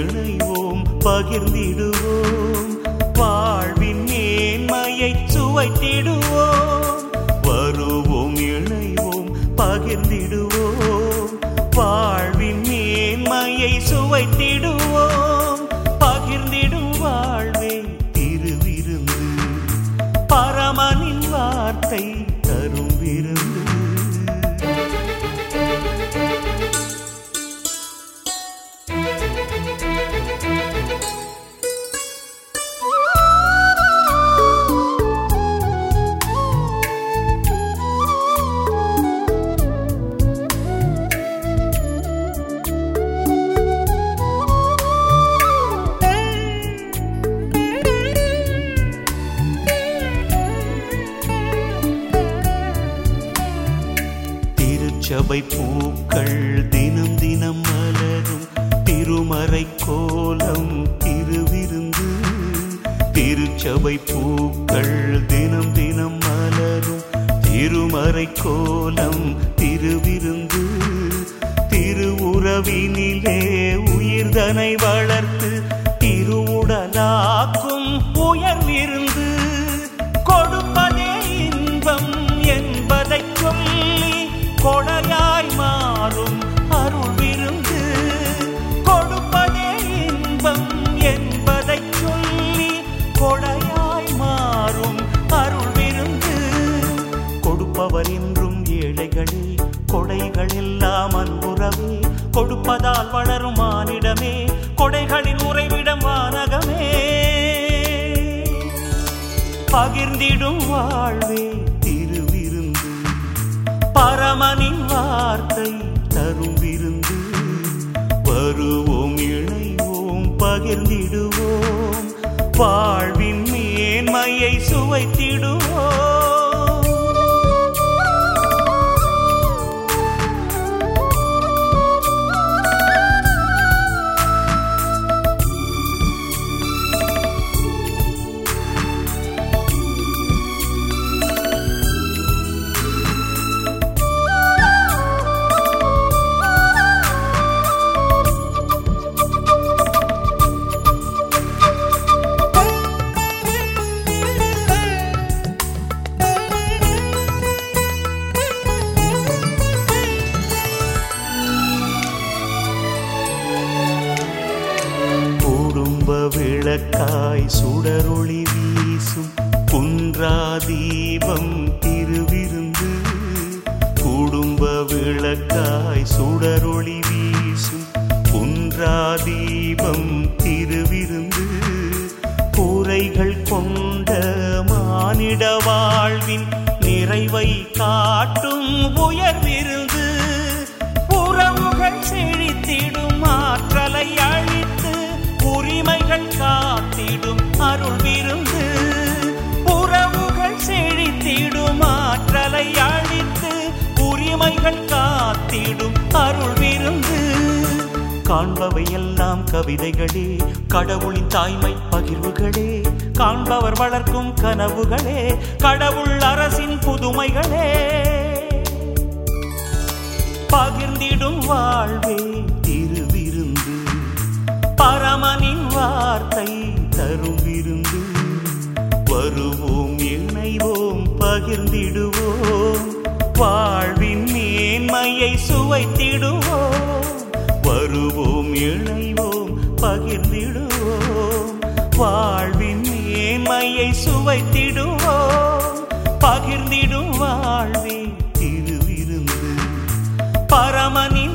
இணைவோம் பகிர்ந்திடுவோம் வாழ்வின் மேன்மையை சுவைத்திடுவோம் வருவோம் இணைவோம் பகிர்ந்திடுவோம் வாழ்வின் மேன்மையை சுவைத்திடுவோம் பகிர்ந்திடும் வாழ்வே திருவிருந்து பரமனின் வார்த்தை தரும் விருந்து திருச்சபை பூக்கள் தினம் தினம் மலரும் திருமறை கோலம் திருவிருந்து திருச்சபை பூக்கள் தினம் தினம் மலரும் திருமறை கோலம் திருவிருந்து திருவுறவினிலே உயிர்தனை வளர்த்து திருவுடலாக்கும் உயர்விருந்து கொடுப்பதே இன்பம் என்பதைச் சொல்லி கொடையாய் மாறும் அருள் விருந்து கொடுப்பதே இன்பம் என்பதைச் சொல்லி கொடையாய் மாறும் அருள் விருந்து கொடுப்பவர் என்றும் ஏழைகளே கொடைகள் எல்லாம் அன்புறவே கொடுப்பதால் வளரும் மானிடமே கொடைகளின் உறைவிடம் வானகமே பகிர்ந்திடும் வாழ்வே திருவிருந்து பரமனின் வார்த்தை தரும் விருந்து வருவோம் இணைவோம் பகிர்ந்திடுவோம் வாழ்வின் மேன்மையை சுவைத்திடுவோம் குடும்ப விளக்காய் சுடரொளி வீசும் குன்றா தீபம் திருவிருந்து குடும்ப விளக்காய் சுடரொளி வீசும் குன்றா தீபம் திருவிருந்து குறைகள் கொண்ட மானிட வாழ்வின் நிறைவை காட்டும் உயர்விருந்து உறவுகள் செழித்திடும் ஆற்றலை அழித்து உரிமைகள் காத்திடும் அருள் விருந்து உறவுகள் செழித்திடும் ஆற்றலை அழித்து உரிமைகள் காத்திடும் அருள் விருந்து காண்பவை எல்லாம் கவிதைகளே கடவுளின் தாய்மை பகிர்வுகளே காண்பவர் வளர்க்கும் கனவுகளே கடவுள் அரசின் புதுமைகளே பகிர்ந்திடும் வாழ்வே திருவிருந்து பரமனின் வார்த்தை தரும் விருந்து வருவோம் இணைவோம் பகிர்ந்திடுவோம் வாழ்வின் மேன்மையை சுவைத்திடுவோம் வருவோம் இணைவோம் பகிர்ந்திடுவோம் வாழ்வின் மேன்மையை சுவைத்திடுவோம் பகிர்ந்திடும் வாழ்வே திருவிருந்து பரமனி